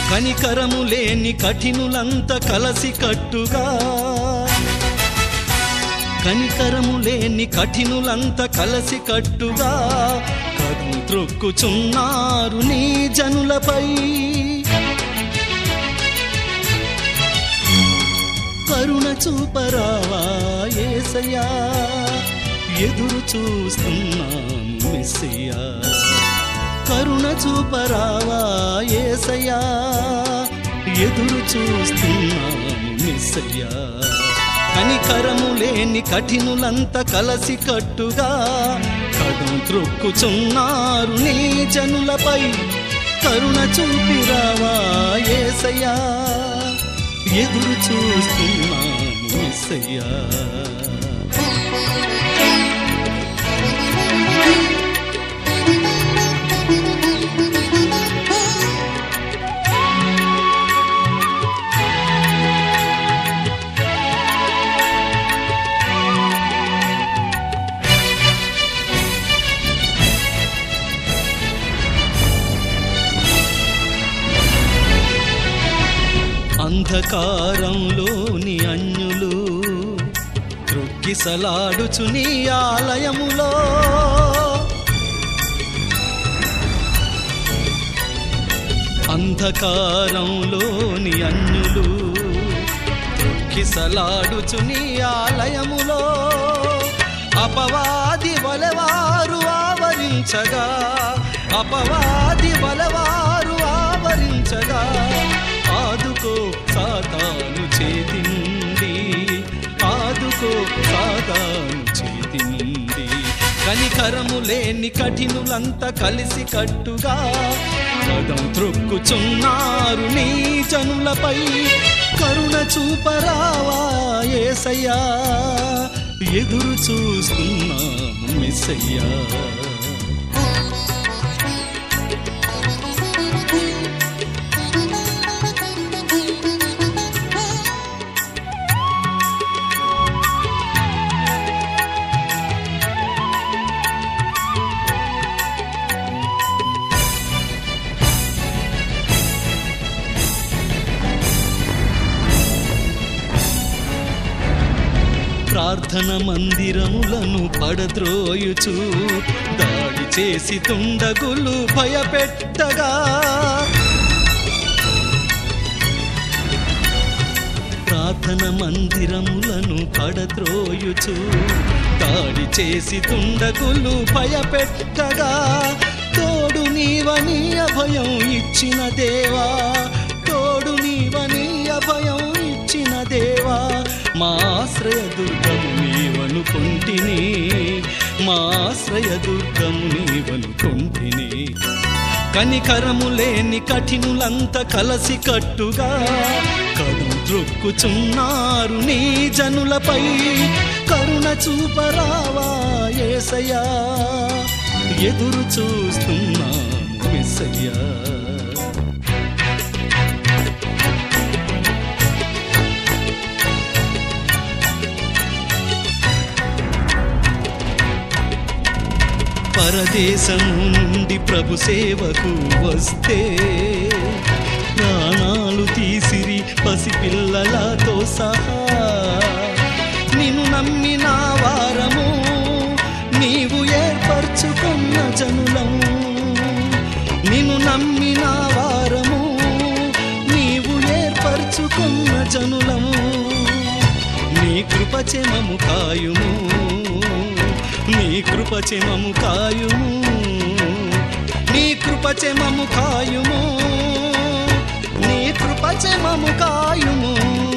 కనికరము లేని కఠినులంత కలసి కట్టుగా కనికరము లేని కఠినులంత కలసి కట్టుగా కరుణ త్రొక్కుచున్నారు నీ జనులపై కరుణ చూపరావా ఏసయ్యా ఎదురు చూస్తున్నాము మెస్సయ్యా కరుణ చూపరావా ఏసయ్యా ఎదురు చూస్తున్నాము మెస్సయ్యా కనికరము లేని కఠినులంత కలసి కట్టుగా కదం త్రొక్కుచున్నారు నీ జనులపై కరుణ చూపిరావా ఏసయ్యా ఎదురు చూస్తున్నాము మెస్సయ్యా అంధకారంలోని అన్యులు త్రొక్కిసలాడుచు నీ ఆలయములో అంధకారంలోని అన్యులు త్రొక్కిసలాడుచు నీ ఆలయములో అపవాది వలవారు ఆవరించగా అపవాది వలవారు ఆవరించగా ఆదుకో సాతాను చేతి నుండి ఆదుకో సాతాను చేతి నుండి కనికరము లేని కఠినులంతా కలిసి కట్టుగా పదం త్రొక్కుచున్నారు నీ జనులపై కరుణ చూపరావా ఏసయ్యా ఎదురు చూస్తున్నాము మిస్సయ్యా ప్రార్థన మందిరములను పడద్రోయుచు దాడి చేసి తుండగులు భయపెట్టగా ప్రార్థన మందిరములను పడద్రోయుచు దాడి చేసి తుండగులు భయపెట్టగా తోడు నీవని అభయం ఇచ్చిన దేవా తోడు నీవని అభయం ఇచ్చిన దేవా మా ఆశ్రయ దుర్గము నీవనుకొంటిని మా ఆశ్రయ దుర్గము నీవనుకొంటిని కనికరము లేని కఠినులంత కలసి కట్టుగా కడు ద్రొక్కుచున్నారు నీ జనులపై కరుణ చూపరావా ఏసయ్యా ఎదురు చూస్తున్నాము మెస్సయ్యా పరదేశము నుండి ప్రభు సేవకు వస్తే ప్రాణాలు తీసిరి పసిపిల్లలతో సహా నిన్ను నమ్మిన వారము నీవు ఏర్పరచుకున్న జనులము నిన్ను నమ్మిన వారము నీవు ఏర్పరచుకున్న జనులము నీ కృపచెమము కాయుము నీ కృపచెమము కాయుము నీ కృపచెమము కాయుము నీ కృపచెమము కాయుము